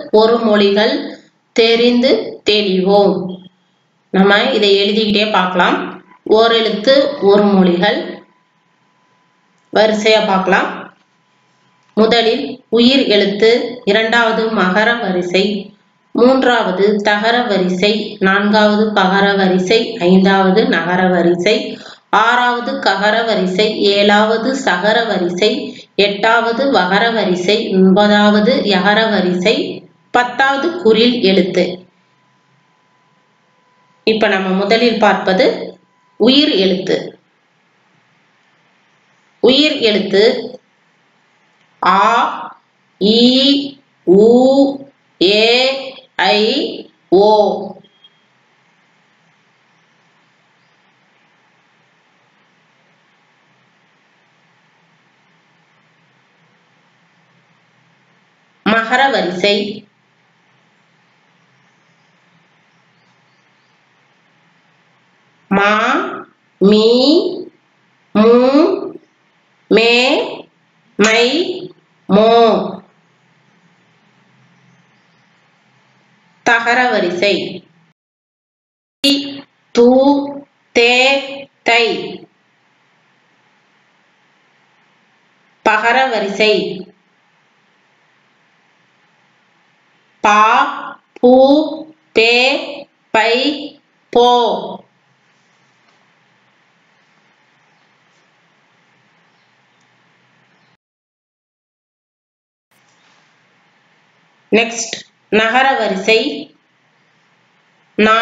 ஒரு மொழிகள் தெரிந்து தெளிவோம் நம்ம இதை எழுதிக்கிட்டே பார்க்கலாம் ஓரெழுத்து ஒரு மொழிகள் வரிசையா பார்க்கலாம் முதலில் உயிர் எழுத்து இரண்டாவது மகர வரிசை மூன்றாவது தகர வரிசை நான்காவது பகர வரிசை ஐந்தாவது நகர வரிசை ஆறாவது ககர வரிசை ஏழாவது சகர வரிசை எட்டாவது வகர வரிசை ஒன்பதாவது யகர வரிசை பத்தாவது குறில் எழுத்து இப்ப நம்ம முதலில் பார்ப்பது உயிர் எழுத்து உயிர் எழுத்து ஆ இ உ ஏ ஐ ஓ மகர வரிசை மா மீ மூ மே மை மோ தகர வரிசை தி, து தே தை பகர வரிசை பா பூ பே பை போ நெக்ஸ்ட் நகர வரிசை நா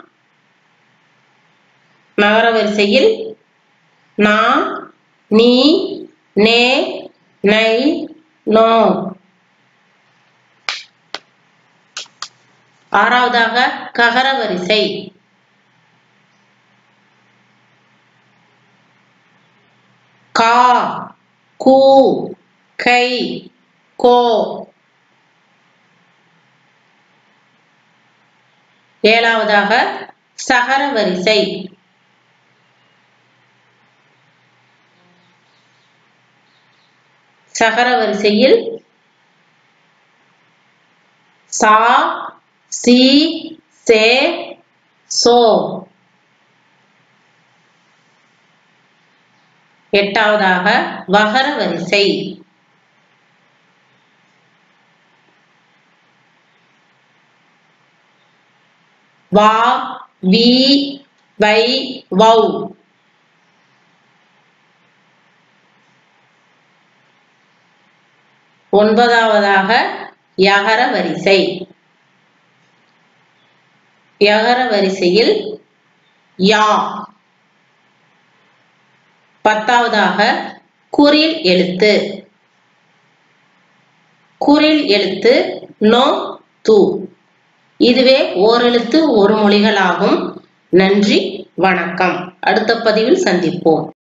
நகர வரிசையில் நா நீ நே நை நோ ஆறாவதாக ககர வரிசை கா கூ கை கோ ஏழாவதாக சகர வரிசை சகர வரிசையில் சா சி சே சோ எட்டாவதாக வகர வரிசை வா வி வை வௌ ஒன்பதாவதாக யகர வரிசை யகர வரிசையில் யா பத்தாவதாக குறில் எழுத்து குறில் எழுத்து நோ து இதுவே ஓரெழுத்து ஒரு மொழிகளாகும் நன்றி வணக்கம் அடுத்த பதிவில் சந்திப்போம்